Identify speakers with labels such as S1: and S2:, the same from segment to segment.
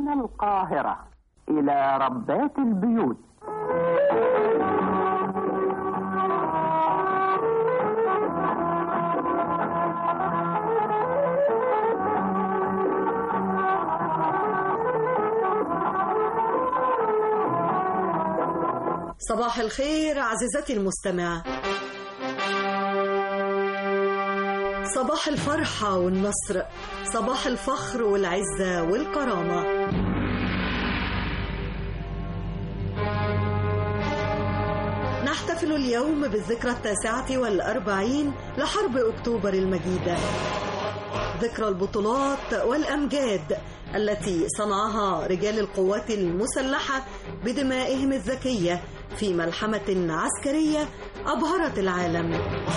S1: من القاهرة إلى ربات البيوت
S2: صباح الخير عزيزتي المستمعة صباح الفرحة والنصر صباح الفخر والعزة والكرامة نحتفل اليوم بالذكرى التاسعة والأربعين لحرب أكتوبر المجيدة ذكرى البطولات والأمجاد التي صنعها رجال القوات المسلحة بدمائهم الذكية في ملحمة عسكرية أبهرت العالم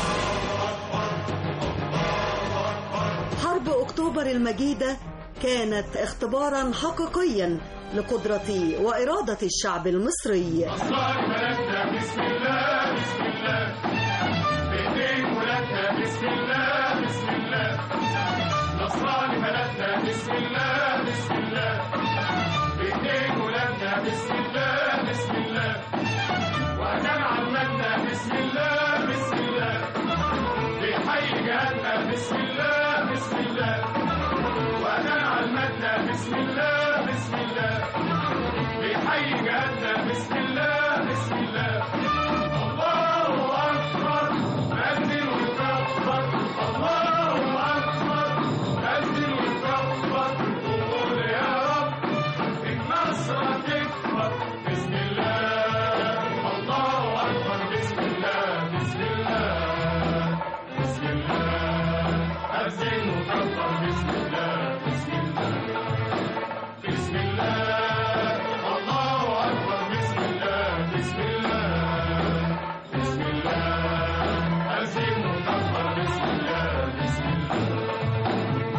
S2: حرب أكتوبر المجيدة كانت اختبارا حقيقيا لقدرة وإرادة الشعب المصري
S3: بسم الله بسم الله بإيدين ولادنا بسم الله بسم الله نصراني بلدنا بسم الله بسم الله بإيدين ولادنا بسم الله بسم الله وأدام عمتنا بسم الله بسم الله بيحيي جهاتنا بسم الله بسم الله وأدام عمتنا بسم الله بسم الله بيحيي جهاتنا بسم الله بسم الله الله أكبر أذن وكبر الله أكبر أذن وكبر وقول يا رب النصر تكبر بسم الله الله أكبر بسم الله بسم الله بسم الله أذن وكبر بسم الله بسم الله بسم الله الله أكبر بسم الله بسم الله بسم الله أزين وكبر بسم الله بسم الله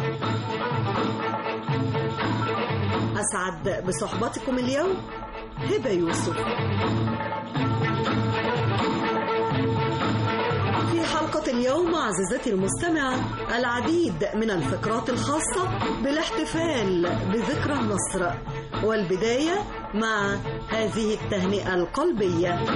S2: أسعد بصحبتكم اليوم هبة يوسف في حلقة اليوم عزيزتي المستمعة العديد من الفقرات الخاصة بالاحتفال بذكرى النصر والبداية مع هذه التهنئة القلبية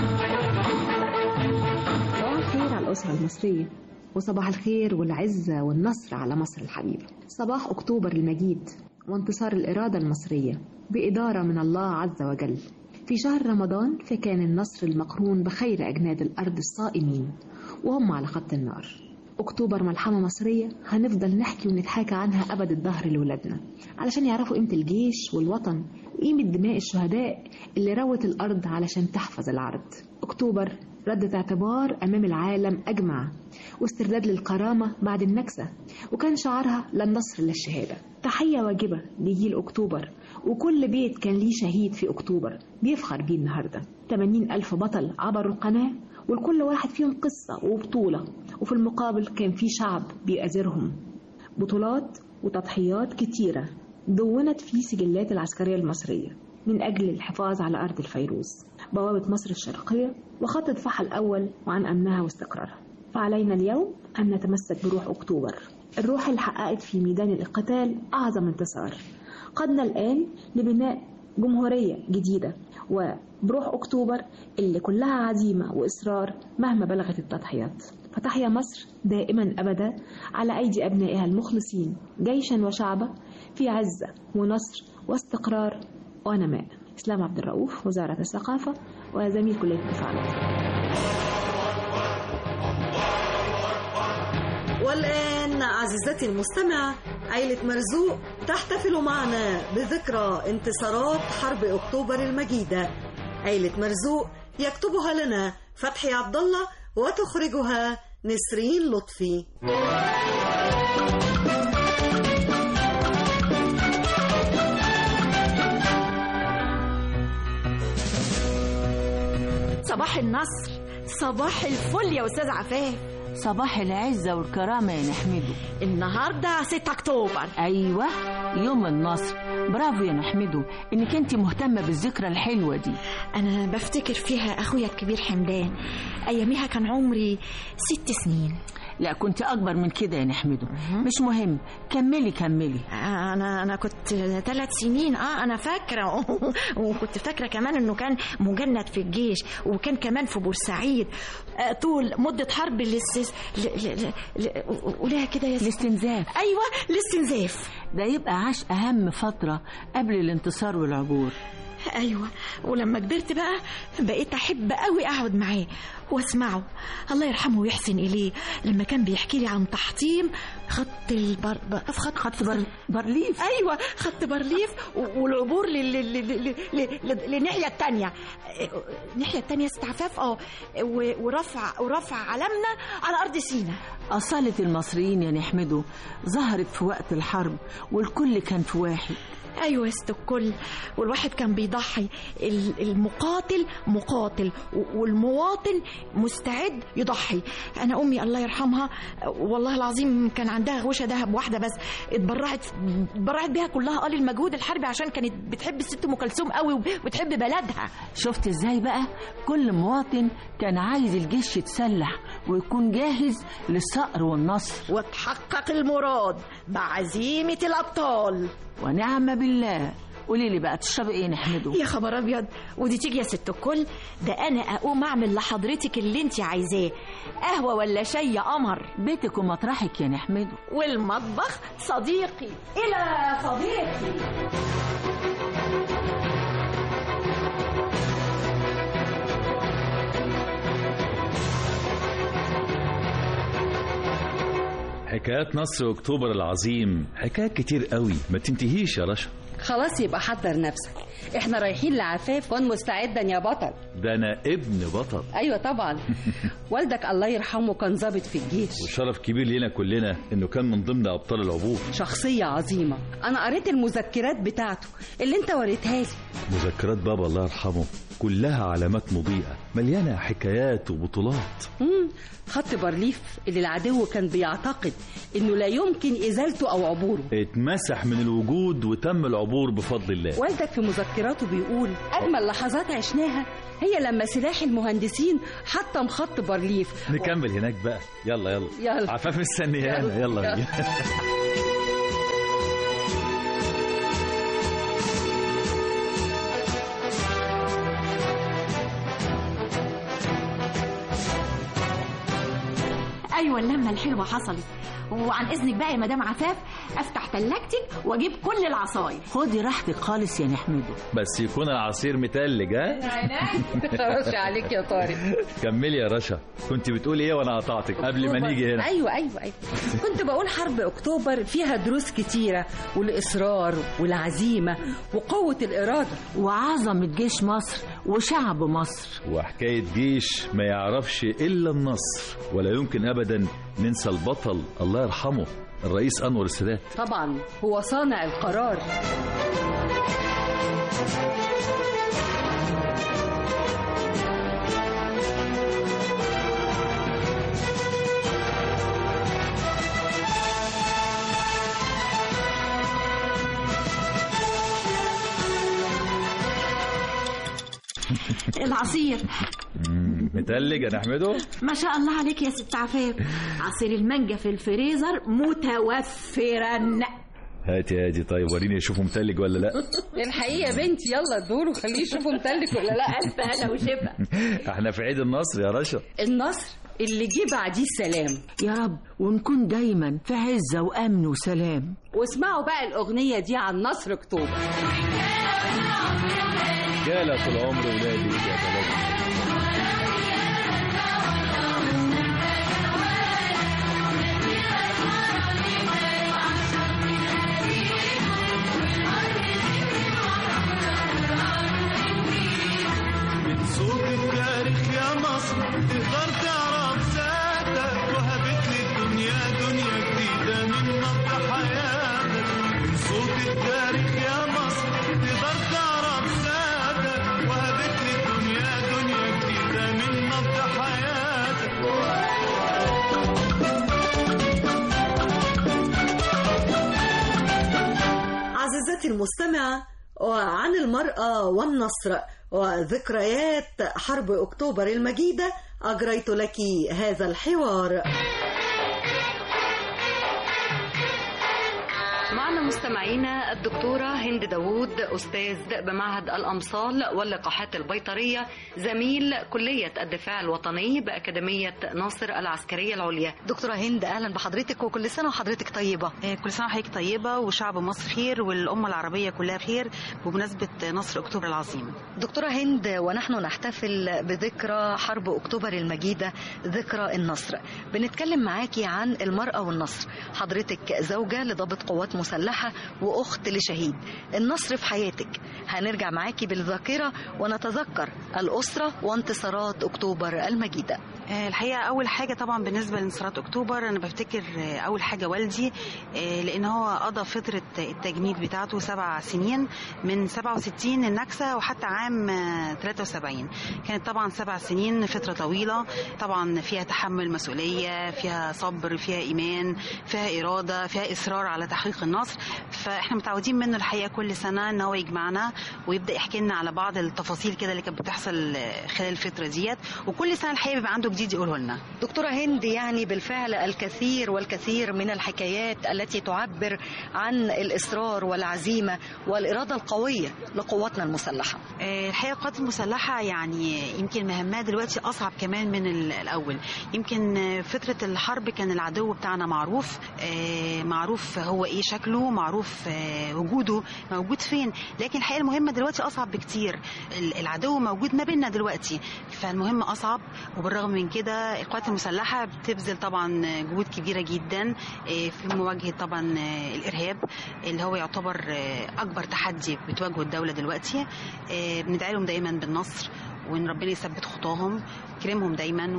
S4: صباح الخير على الأسرة المصرية وصباح الخير والعزة والنصر على مصر الحبيبة صباح أكتوبر المجيد وانتصار الإرادة المصرية بإدارة من الله عز وجل في شهر رمضان فكان النصر المقرون بخير أجناد الأرض الصائمين وهم على خط النار أكتوبر ملحمة مصرية هنفضل نحكي ونتحاكى عنها أبد الدهر لولادنا علشان يعرفوا قيمة الجيش والوطن وقيمة دماء الشهداء اللي روت الأرض علشان تحفظ العرض أكتوبر ردة اعتبار أمام العالم أجمع واسترداد للكرامة بعد النكسة وكان شعارها لا النصر لا الشهادة تحية واجبة لجيل أكتوبر وكل بيت كان ليه شهيد في أكتوبر بيفخر بيه النهاردة 80 ألف بطل عبروا القناة ولكل واحد فيهم قصة وبطولة وفي المقابل كان في شعب بيأزرهم بطولات وتضحيات كتيرة دونت في سجلات العسكرية المصرية من أجل الحفاظ على أرض الفيروز بوابة مصر الشرقية وخط الدفاع الأول وعن أمنها واستقرارها فعلينا اليوم أن نتمسك بروح أكتوبر الروح اللي حققت في ميدان القتال أعظم انتصار قدنا الآن لبناء جمهورية جديدة وبروح أكتوبر اللي كلها عزيمة وإصرار مهما بلغت التضحيات فتحيا مصر دائما أبدا على أيدي أبنائها المخلصين جيشا وشعبا في عزة ونصر واستقرار ونماء إسلام عبد الرؤوف وزارة الثقافة وزميل كلية الدفاع
S2: والآن عزيزتي المستمعة عيلة مرزوق تحتفل معنا بذكرى انتصارات حرب أكتوبر المجيدة عيلة مرزوق يكتبها لنا فتحي عبد الله وتخرجها نسرين لطفي
S5: صباح النصر صباح الفل يا استاذ عفاف
S6: صباح العزة والكرامة يا نحمده
S5: النهارده 6 اكتوبر
S6: أيوة يوم النصر برافو يا نحمده إنك أنت مهتمة بالذكرى الحلوة دي
S5: انا بفتكر فيها اخويا الكبير حمدان اياميها كان عمري ست سنين
S6: لا كنت اكبر من كده يا نحمده مش مهم كملي كملي
S5: انا انا كنت ثلاث سنين اه انا فاكره وكنت فاكره كمان انه كان مجند في الجيش وكان كمان في بورسعيد آه، طول مده حرب الاستس ل... ل... ل... قولها كده يا ست
S6: الاستنزاف
S5: ايوه الاستنزاف
S6: ده يبقى عاش اهم فتره قبل الانتصار والعبور
S5: ايوه ولما كبرت بقى بقيت احب قوي اقعد معاه واسمعه الله يرحمه ويحسن اليه لما كان بيحكي لي عن تحطيم خط البر ب- خط خط بر...
S6: برليف
S5: ايوه خط برليف و- والعبور لل... لل... لل... لل... لل... للناحيه الثانيه الناحيه الثانيه استعفاف اه و- ورفع ورفع علمنا على ارض سينا
S6: أصالة المصريين يا نحمده ظهرت في وقت الحرب والكل كان في واحد
S5: ايوه يا ست الكل والواحد كان بيضحي ال- المقاتل مقاتل و- والمواطن مستعد يضحي انا امي الله يرحمها والله العظيم كان عندها غوشه ذهب واحده بس اتبرعت اتبرعت بيها كلها قال المجهود الحربي عشان كانت بتحب الست ام كلثوم قوي وبتحب بلدها
S6: شفت ازاي بقى كل مواطن كان عايز الجيش يتسلح ويكون جاهز للصقر والنصر
S5: وتحقق المراد بعزيمه الابطال
S6: ونعم بالله قولي لي بقى تشربي ايه نحمده
S5: يا خبر ابيض ودي تيجي يا ست الكل ده انا اقوم اعمل لحضرتك اللي انت عايزاه قهوه ولا شاي يا قمر
S6: بيتك ومطرحك يا نحمده
S5: والمطبخ صديقي الى صديقي
S7: حكايات نصر اكتوبر العظيم حكايات كتير قوي ما تنتهيش يا رشا
S8: خلاص يبقى حضر نفسك احنا رايحين لعفاف كن مستعدا يا بطل
S7: ده انا ابن بطل
S8: ايوه طبعا والدك الله يرحمه كان ضابط في الجيش
S7: وشرف كبير لينا كلنا انه كان من ضمن ابطال العبور
S8: شخصية عظيمة أنا قريت المذكرات بتاعته اللي أنت وريتها لي
S7: مذكرات بابا الله يرحمه كلها علامات مضيئة مليانة حكايات وبطولات
S8: مم. خط بارليف اللي العدو كان بيعتقد إنه لا يمكن إزالته أو عبوره
S7: اتمسح من الوجود وتم العبور بفضل الله
S8: والدك في مذكراته بيقول أجمل لحظات عشناها هي لما سلاح المهندسين حطم خط بارليف
S7: نكمل هناك بقى يلا يلا
S8: يلا.
S7: عفاف مستنيانا
S8: يلا.
S7: يلا
S8: يلا.
S7: بينا.
S5: ايوه اللمه الحلوه حصلت وعن اذنك بقى يا مدام عفاف افتح تلاجتك واجيب كل العصاير
S6: خدي راحتك خالص يا نحمده
S7: بس يكون العصير متلج ها
S8: خلاص عليك يا طارق
S7: كملي يا رشا كنت بتقولي ايه وانا قطعتك قبل ما نيجي هنا
S8: ايوه ايوه ايوه كنت بقول حرب اكتوبر فيها دروس كتيره والاصرار والعزيمه وقوه الاراده
S6: وعظمة جيش مصر وشعب مصر
S7: وحكاية جيش ما يعرفش إلا النصر ولا يمكن أبدا ننسى البطل الله يرحمه الرئيس أنور السادات
S8: طبعا هو صانع القرار
S5: العصير
S7: مم، متلج يا نحمده
S5: ما شاء الله عليك يا ست عفاف عصير المانجا في الفريزر متوفرا
S7: هاتي هاتي طيب وريني اشوفه متلج ولا لا
S8: الحقيقه يا بنتي يلا دور وخليه يشوفه متلج ولا لا
S5: الف هنا وشفا
S7: احنا في عيد النصر يا رشا
S8: النصر اللي جه بعديه السلام
S6: يا رب ونكون دايما في عزة وأمن وسلام
S8: واسمعوا بقى الاغنيه دي عن نصر اكتوبر
S7: جالة طول عمر ولادي يا بلدي
S3: من صوت التاريخ يا مصر تقدر تعرف ذاتك وهبت لي الدنيا دنيا جديدة من نبض حياتك من صوت التاريخ يا مصر تقدر تعرف ذاتك وهبت لي الدنيا دنيا جديدة من نبض حياتك
S2: عزيزتي المستمعة وعن المرأة والنصر وذكريات حرب أكتوبر المجيدة أجريت لك هذا الحوار
S9: مستمعينا الدكتورة هند داوود أستاذ بمعهد الأمصال واللقاحات البيطرية زميل كلية الدفاع الوطني بأكاديمية ناصر العسكرية العليا دكتورة هند أهلا بحضرتك وكل سنة وحضرتك طيبة
S10: كل سنة وحضرتك طيبة وشعب مصر خير والأمة العربية كلها خير بمناسبة نصر أكتوبر العظيم
S9: دكتورة هند ونحن نحتفل بذكرى حرب أكتوبر المجيدة ذكرى النصر بنتكلم معاكي عن المرأة والنصر حضرتك زوجة لضابط قوات مسلحة وأخت لشهيد النصر في حياتك هنرجع معاكي بالذاكرة ونتذكر الأسرة وانتصارات أكتوبر المجيدة
S10: الحقيقة أول حاجة طبعا بالنسبة لانتصارات أكتوبر أنا بفتكر أول حاجة والدي لأن هو قضى فترة التجنيد بتاعته سبع سنين من 67 النكسة وحتى عام 73 كانت طبعا سبع سنين فترة طويلة طبعا فيها تحمل مسؤولية فيها صبر فيها إيمان فيها إرادة فيها إصرار على تحقيق النصر فإحنا متعودين منه الحقيقة كل سنة إن هو يجمعنا ويبدأ يحكي لنا على بعض التفاصيل كده اللي كانت بتحصل خلال الفترة ديت وكل سنة الحقيقة بيبقى عنده جديد يقوله لنا
S9: دكتورة هند يعني بالفعل الكثير والكثير من الحكايات التي تعبر عن الإصرار والعزيمة والإرادة القوية لقواتنا المسلحة
S10: الحقيقة القوات المسلحة يعني يمكن مهمها دلوقتي أصعب كمان من الأول يمكن فترة الحرب كان العدو بتاعنا معروف معروف هو إيه شكله معروف وجوده موجود فين لكن الحقيقة المهمة دلوقتي أصعب بكتير العدو موجود ما بيننا دلوقتي فالمهمة أصعب وبالرغم من كده القوات المسلحة بتبذل طبعا جهود كبيرة جدا في مواجهة طبعا الإرهاب اللي هو يعتبر أكبر تحدي بتواجهه الدولة دلوقتي بندعي لهم دايما بالنصر وان ربنا يثبت خطاهم يكرمهم دايما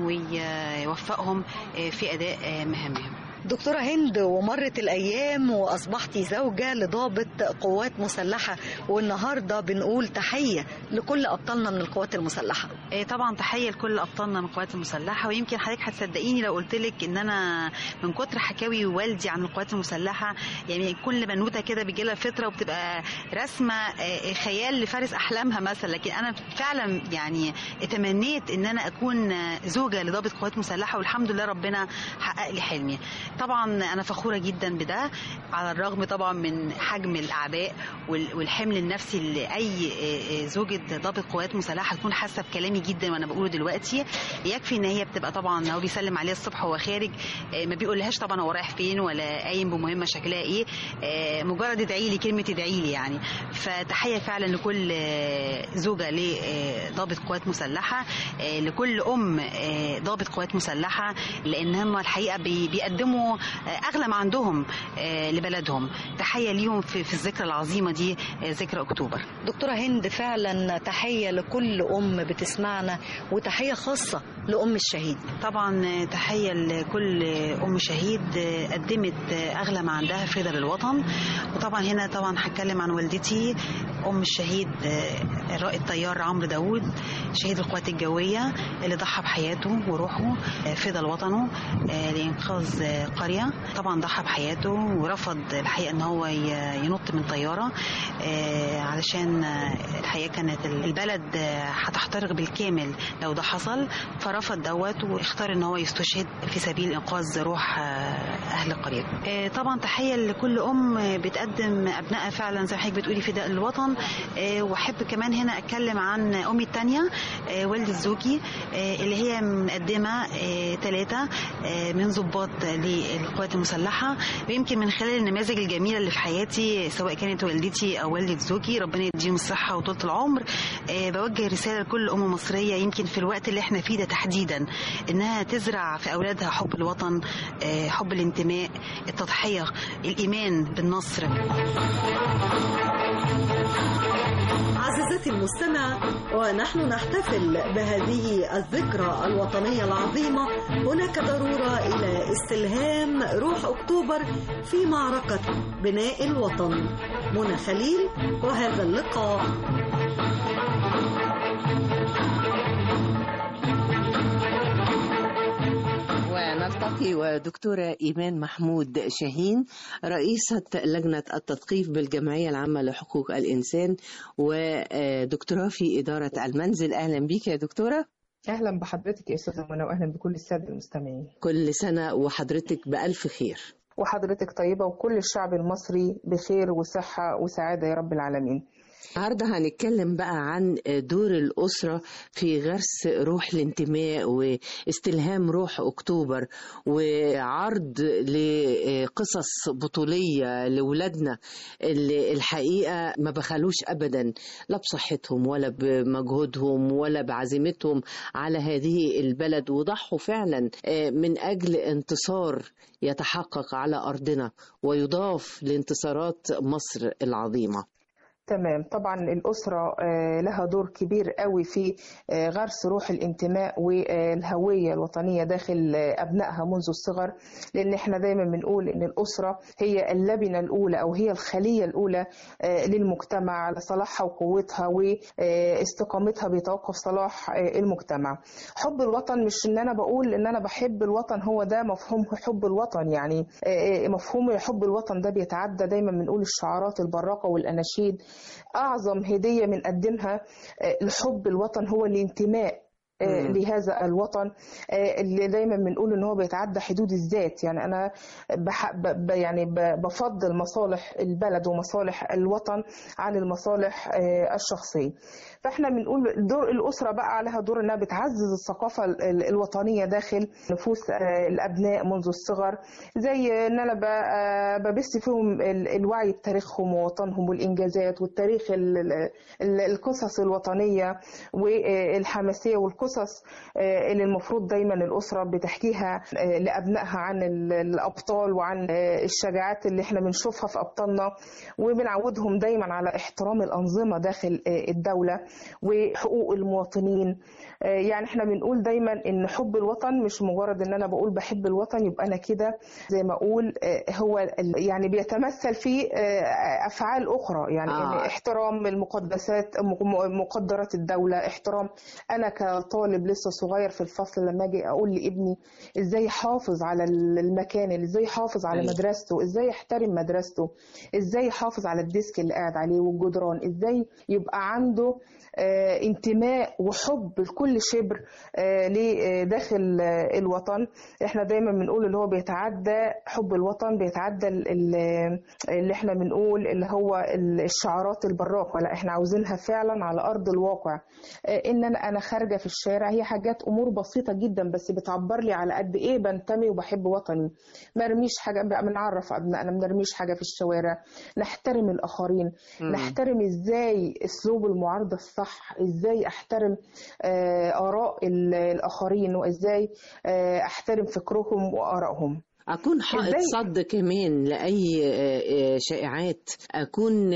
S10: ويوفقهم في اداء مهامهم
S9: دكتورة هند ومرت الأيام وأصبحتي زوجة لضابط قوات مسلحة والنهاردة بنقول تحية لكل أبطالنا من القوات المسلحة
S10: طبعا تحية لكل أبطالنا من القوات المسلحة ويمكن حضرتك هتصدقيني لو قلت لك إن أنا من كتر حكاوي والدي عن القوات المسلحة يعني كل بنوتة كده بيجي لها فترة وبتبقى رسمة خيال لفارس أحلامها مثلا لكن أنا فعلا يعني تمنيت إن أنا أكون زوجة لضابط قوات مسلحة والحمد لله ربنا حقق لي حلمي طبعا انا فخوره جدا بده على الرغم طبعا من حجم الاعباء والحمل النفسي اللي اي زوجة ضابط قوات مسلحه تكون حاسه بكلامي جدا وانا بقوله دلوقتي يكفي ان هي بتبقى طبعا هو بيسلم عليها الصبح وهو خارج ما بيقولهاش طبعا هو رايح فين ولا قايم بمهمه شكلها ايه مجرد ادعي لي كلمه ادعي لي يعني فتحيه فعلا لكل زوجه لضابط قوات مسلحه لكل ام ضابط قوات مسلحه لان هم الحقيقه بيقدموا اغلى ما عندهم لبلدهم تحيه ليهم في, في الذكرى العظيمه دي ذكرى اكتوبر
S9: دكتوره هند فعلا تحيه لكل ام بتسمعنا وتحيه خاصه لام الشهيد
S10: طبعا تحيه لكل ام شهيد قدمت اغلى ما عندها فدا للوطن وطبعا هنا طبعا هتكلم عن والدتي ام الشهيد الرائد طيار عمرو داوود شهيد القوات الجويه اللي ضحى بحياته وروحه فدا لوطنه لانقاذ قريه طبعا ضحى بحياته ورفض الحقيقه ان هو ينط من طياره علشان الحقيقه كانت البلد هتحترق بالكامل لو ده حصل فرفض دوت واختار ان هو يستشهد في سبيل انقاذ روح اهل القريه طبعا تحيه لكل ام بتقدم ابنائها فعلا زي ما حضرتك بتقولي فداء للوطن واحب كمان هنا اتكلم عن امي الثانيه والدة زوجي اللي هي مقدمه ثلاثه من ضباط للقوات المسلحه ويمكن من خلال النماذج الجميله اللي في حياتي سواء كانت والدتي او والده زوجي ربنا يديهم الصحه وطولة العمر بوجه رساله لكل ام مصريه يمكن في الوقت اللي احنا فيه ده تحديدا انها تزرع في اولادها حب الوطن حب الانتماء التضحيه الايمان بالنصر
S2: عزيزتي المستمع ونحن نحتفل بهذه الذكرى الوطنية العظيمة هناك ضرورة إلى استلهام روح أكتوبر في معركة بناء الوطن منى خليل وهذا اللقاء
S11: ونلتقي ودكتورة إيمان محمود شاهين رئيسة لجنة التثقيف بالجمعية العامة لحقوق الإنسان ودكتوراه في إدارة المنزل أهلا بك يا دكتورة
S12: أهلا بحضرتك يا أستاذة منى وأهلا بكل السادة المستمعين
S11: كل سنة وحضرتك بألف خير
S12: وحضرتك طيبة وكل الشعب المصري بخير وصحة وسعادة يا رب العالمين
S11: النهارده هنتكلم بقى عن دور الأسرة في غرس روح الانتماء واستلهام روح أكتوبر وعرض لقصص بطولية لولادنا اللي الحقيقة ما بخلوش أبدا لا بصحتهم ولا بمجهودهم ولا بعزيمتهم على هذه البلد وضحوا فعلا من أجل انتصار يتحقق على أرضنا ويضاف لانتصارات مصر العظيمة
S12: تمام طبعا الأسرة لها دور كبير قوي في غرس روح الانتماء والهوية الوطنية داخل أبنائها منذ الصغر لأن احنا دايما بنقول أن الأسرة هي اللبنة الأولى أو هي الخلية الأولى للمجتمع على صلاحها وقوتها واستقامتها بيتوقف صلاح المجتمع حب الوطن مش ان انا بقول ان انا بحب الوطن هو ده مفهوم حب الوطن يعني مفهوم حب الوطن ده بيتعدى دايما بنقول الشعارات البراقة والأناشيد أعظم هدية بنقدمها لحب الوطن هو الانتماء لهذا الوطن اللي دايما بنقول ان هو بيتعدى حدود الذات يعني انا بح ب يعني بفضل مصالح البلد ومصالح الوطن عن المصالح الشخصيه فاحنا بنقول دور الاسره بقى عليها دور انها بتعزز الثقافه الوطنيه داخل نفوس الابناء منذ الصغر زي ان انا ببث فيهم الوعي بتاريخهم ووطنهم والانجازات والتاريخ القصص الوطنيه والحماسيه والقصص اللي المفروض دايما الاسره بتحكيها لابنائها عن الابطال وعن الشجاعات اللي احنا بنشوفها في ابطالنا وبنعودهم دايما على احترام الانظمه داخل الدوله وحقوق المواطنين يعني احنا بنقول دايما ان حب الوطن مش مجرد ان انا بقول بحب الوطن يبقى انا كده زي ما اقول هو يعني بيتمثل في افعال اخرى يعني آه. احترام المقدسات مقدرات الدوله احترام انا كطالب لسه صغير في الفصل لما اجي اقول لابني ازاي يحافظ على المكان ازاي يحافظ على مدرسته ازاي يحترم مدرسته ازاي يحافظ على الديسك اللي قاعد عليه والجدران ازاي يبقى عنده آه انتماء وحب لكل شبر آه لداخل آه الوطن احنا دايما بنقول اللي هو بيتعدى حب الوطن بيتعدى اللي احنا بنقول اللي هو الشعارات البراقه لا احنا عاوزينها فعلا على ارض الواقع ان انا انا خارجه في الشارع هي حاجات امور بسيطه جدا بس بتعبر لي على قد ايه بنتمي وبحب وطني ما ارميش حاجه بقى بنعرف ابنائنا ما نرميش حاجه في الشوارع نحترم الاخرين م. نحترم ازاي اسلوب المعارضه الصح ازاي احترم آراء الآخرين وإزاي أحترم فكرهم وآرائهم
S11: أكون حائط صد كمان لأي شائعات أكون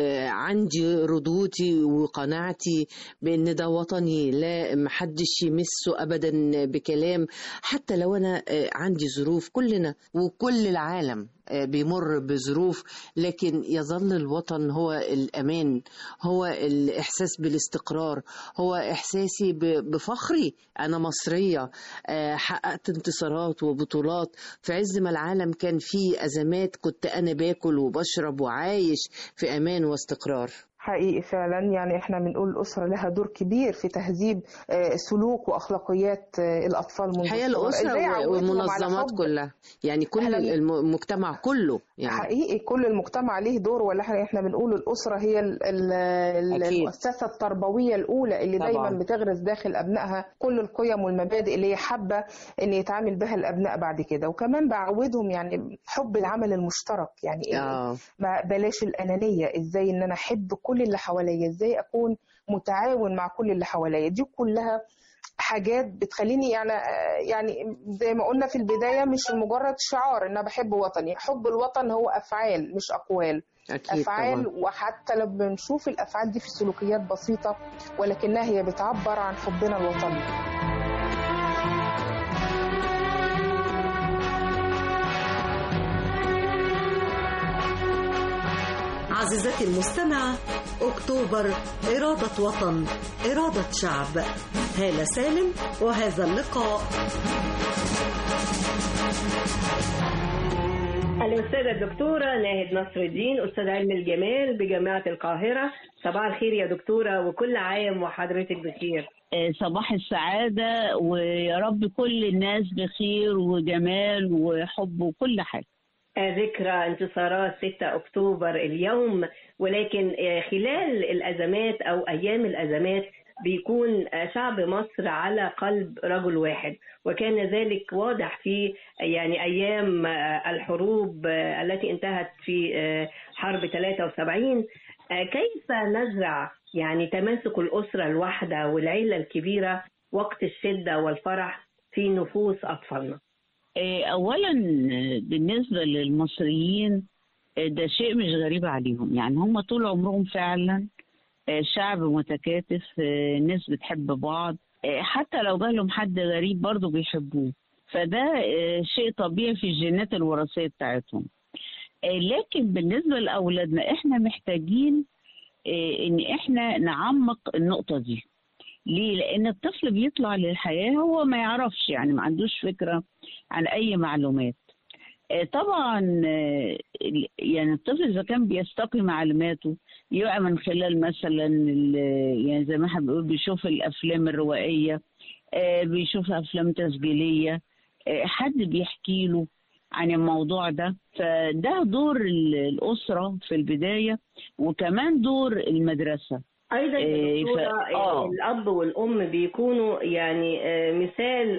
S11: عندي ردودي وقناعتي بأن ده وطني لا محدش يمسه أبدا بكلام حتى لو أنا عندي ظروف كلنا وكل العالم بيمر بظروف لكن يظل الوطن هو الأمان هو الإحساس بالاستقرار هو إحساسي بفخري أنا مصرية حققت انتصارات وبطولات في عز ما العالم كان فيه أزمات كنت أنا باكل وبشرب وعايش في أمان واستقرار
S12: حقيقي فعلا يعني احنا بنقول الاسره لها دور كبير في تهذيب سلوك واخلاقيات الاطفال منذ
S11: الحقيقه الاسره والمنظمات كلها يعني كل المجتمع كله يعني
S12: حقيقي كل المجتمع ليه دور ولا احنا بنقول الاسره هي ال ال المؤسسه التربويه الاولى اللي طبعا. دايما بتغرس داخل ابنائها كل القيم والمبادئ اللي هي حابه ان يتعامل بها الابناء بعد كده وكمان بعودهم يعني حب العمل المشترك يعني
S11: آه.
S12: ما بلاش الانانيه ازاي ان انا احب كل اللي حواليا ازاي اكون متعاون مع كل اللي حواليا دي كلها حاجات بتخليني يعني يعني زي ما قلنا في البدايه مش مجرد شعار ان انا بحب وطني حب الوطن هو افعال مش اقوال
S11: أكيد
S12: افعال
S11: طبعا.
S12: وحتى لو بنشوف الافعال دي في سلوكيات بسيطه ولكنها هي بتعبر عن حبنا الوطني
S2: عزيزتي المستمعة أكتوبر إرادة وطن إرادة شعب هالة سالم وهذا اللقاء
S13: الأستاذة الدكتورة ناهد نصر الدين أستاذ علم الجمال بجامعة القاهرة صباح الخير يا دكتورة وكل عام وحضرتك بخير
S14: صباح السعادة ويا رب كل الناس بخير وجمال وحب وكل حاجة
S13: ذكرى انتصارات 6 أكتوبر اليوم ولكن خلال الأزمات أو أيام الأزمات بيكون شعب مصر على قلب رجل واحد وكان ذلك واضح في يعني أيام الحروب التي انتهت في حرب 73 كيف نزرع يعني تماسك الأسرة الواحدة والعيلة الكبيرة وقت الشدة والفرح في نفوس أطفالنا
S14: اولا بالنسبه للمصريين ده شيء مش غريب عليهم يعني هم طول عمرهم فعلا شعب متكاتف ناس بتحب بعض حتى لو جالهم حد غريب برضه بيحبوه فده شيء طبيعي في الجينات الوراثيه بتاعتهم لكن بالنسبه لاولادنا احنا محتاجين ان احنا نعمق النقطه دي ليه؟ لأن الطفل بيطلع للحياة هو ما يعرفش يعني ما عندوش فكرة عن أي معلومات. طبعا يعني الطفل إذا كان بيستقي معلوماته يبقى من خلال مثلا يعني زي ما احنا بنقول بيشوف الأفلام الروائية بيشوف أفلام تسجيلية حد بيحكي له عن الموضوع ده فده دور الأسرة في البداية وكمان دور المدرسة
S13: ايضا
S14: إيه ف...
S13: آه. الاب والام بيكونوا يعني مثال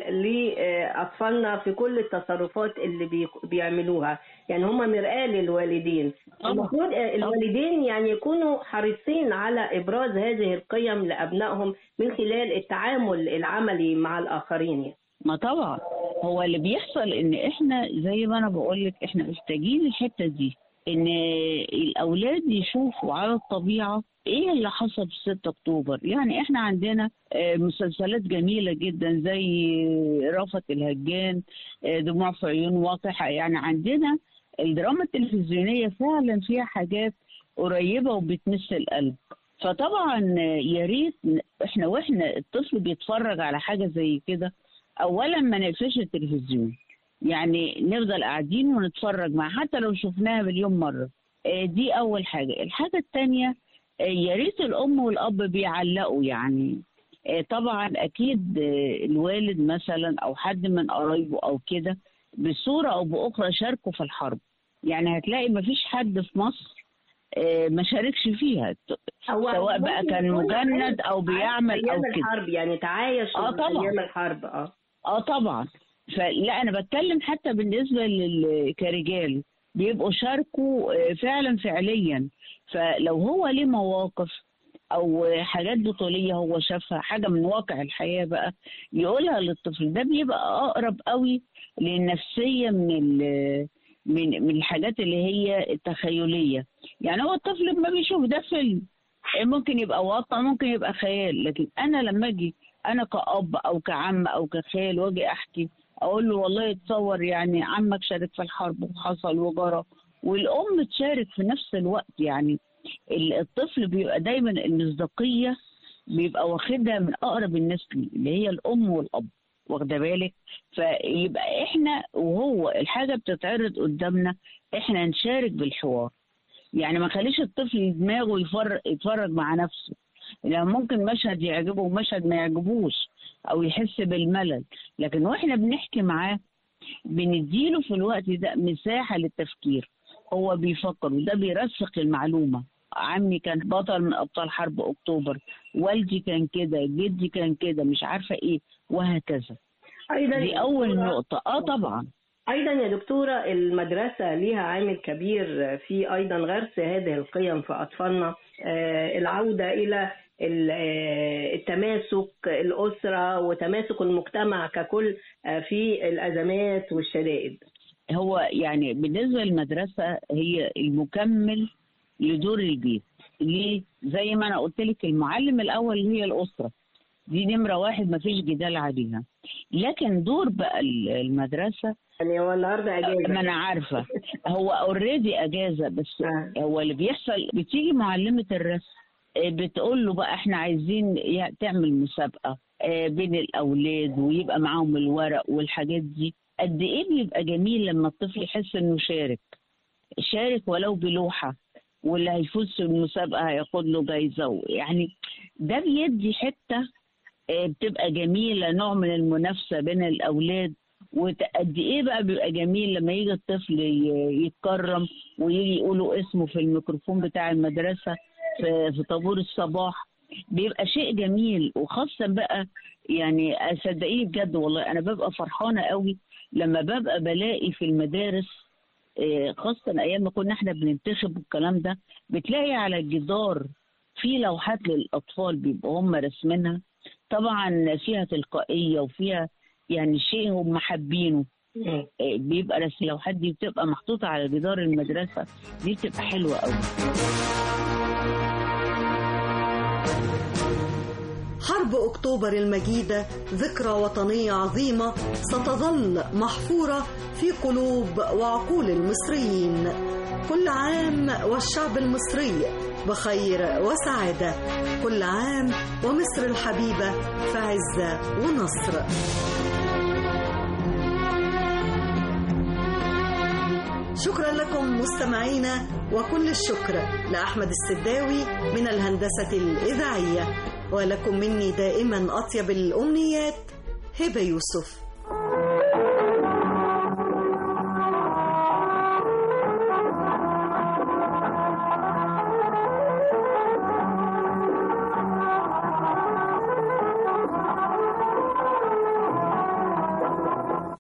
S13: لاطفالنا في كل التصرفات اللي بي... بيعملوها يعني هم مرآة للوالدين المفروض الوالدين يعني يكونوا حريصين على ابراز هذه القيم لابنائهم من خلال التعامل العملي مع الاخرين يعني.
S14: ما طبعا هو اللي بيحصل ان احنا زي ما انا بقول لك احنا محتاجين الحته دي ان الاولاد يشوفوا على الطبيعه ايه اللي حصل في 6 اكتوبر يعني احنا عندنا مسلسلات جميله جدا زي رأفت الهجان دموع في عيون واقحه يعني عندنا الدراما التلفزيونيه فعلا فيها حاجات قريبه وبتمس القلب فطبعا يا ريت احنا واحنا الطفل بيتفرج على حاجه زي كده اولا ما نقفلش التلفزيون يعني نفضل قاعدين ونتفرج معاه حتى لو شفناها مليون مره دي اول حاجه الحاجه الثانيه يا ريت الام والاب بيعلقوا يعني طبعا اكيد الوالد مثلا او حد من قرايبه او كده بصوره او باخرى شاركوا في الحرب يعني هتلاقي ما فيش حد في مصر ما شاركش فيها سواء بقى كان مجند او بيعمل او كده
S13: الحرب يعني تعايش
S14: اه طبعا
S13: ايام الحرب اه
S14: اه طبعا فلا انا بتكلم حتى بالنسبه لل... كرجال بيبقوا شاركوا فعلا فعليا فلو هو ليه مواقف او حاجات بطوليه هو شافها حاجه من واقع الحياه بقى يقولها للطفل ده بيبقى اقرب قوي للنفسيه من ال... من من الحاجات اللي هي التخيليه يعني هو الطفل لما بيشوف ده فيلم ممكن يبقى واقع ممكن يبقى خيال لكن انا لما اجي انا كأب او كعم او كخال واجي احكي اقول له والله تصور يعني عمك شارك في الحرب وحصل وجرى والام تشارك في نفس الوقت يعني الطفل بيبقى دايما المصداقيه بيبقى واخدها من اقرب الناس ليه اللي هي الام والاب واخده بالك فيبقى احنا وهو الحاجه بتتعرض قدامنا احنا نشارك بالحوار يعني ما خليش الطفل دماغه يفرق يتفرج مع نفسه يعني ممكن مشهد يعجبه ومشهد ما يعجبوش او يحس بالملل لكن واحنا بنحكي معاه بنديله في الوقت ده مساحه للتفكير هو بيفكر وده بيرسخ المعلومه عمي كان بطل من ابطال حرب اكتوبر والدي كان كده جدي كان كده مش عارفه ايه وهكذا
S13: ايضا
S14: دي اول نقطه اه طبعا
S13: ايضا يا دكتوره المدرسه ليها عامل كبير في ايضا غرس هذه القيم في اطفالنا العوده الى التماسك الاسره وتماسك المجتمع ككل في الازمات والشدائد
S14: هو يعني بالنسبه للمدرسه هي المكمل لدور البيت ليه زي ما انا قلت لك المعلم الاول هي الاسره دي نمره واحد ما فيش جدال عليها لكن دور بقى المدرسه
S13: يعني هو النهارده اجازه
S14: ما انا عارفه هو اوريدي اجازه بس آه. هو اللي بيحصل بتيجي معلمه الرسم بتقول له بقى احنا عايزين تعمل مسابقه بين الاولاد ويبقى معاهم الورق والحاجات دي قد ايه بيبقى جميل لما الطفل يحس انه شارك شارك ولو بلوحه واللي هيفوز في المسابقه هياخد له جايزه يعني ده بيدي حته بتبقى جميله نوع من المنافسه بين الاولاد وقد ايه بقى بيبقى جميل لما يجي الطفل ي- يتكرم ويجي يقولوا اسمه في الميكروفون بتاع المدرسه في, في طابور الصباح بيبقى شيء جميل وخاصه بقى يعني صدقيني بجد والله انا ببقى فرحانه قوي لما ببقى بلاقي في المدارس آه، خاصه ايام ما كنا احنا بننتخب والكلام ده بتلاقي على الجدار في لوحات للاطفال بيبقوا هم راسمينها طبعا فيها تلقائيه وفيها يعني شيء هم حابينه آه، بيبقى رسم اللوحات دي بتبقى محطوطه على جدار المدرسه دي بتبقى حلوه قوي
S2: حرب أكتوبر المجيدة ذكرى وطنية عظيمة ستظل محفورة في قلوب وعقول المصريين كل عام والشعب المصري بخير وسعادة كل عام ومصر الحبيبة في عزة ونصر شكرا لكم مستمعينا وكل الشكر لأحمد السداوي من الهندسة الإذاعية ولكم مني دائما أطيب الأمنيات هبة يوسف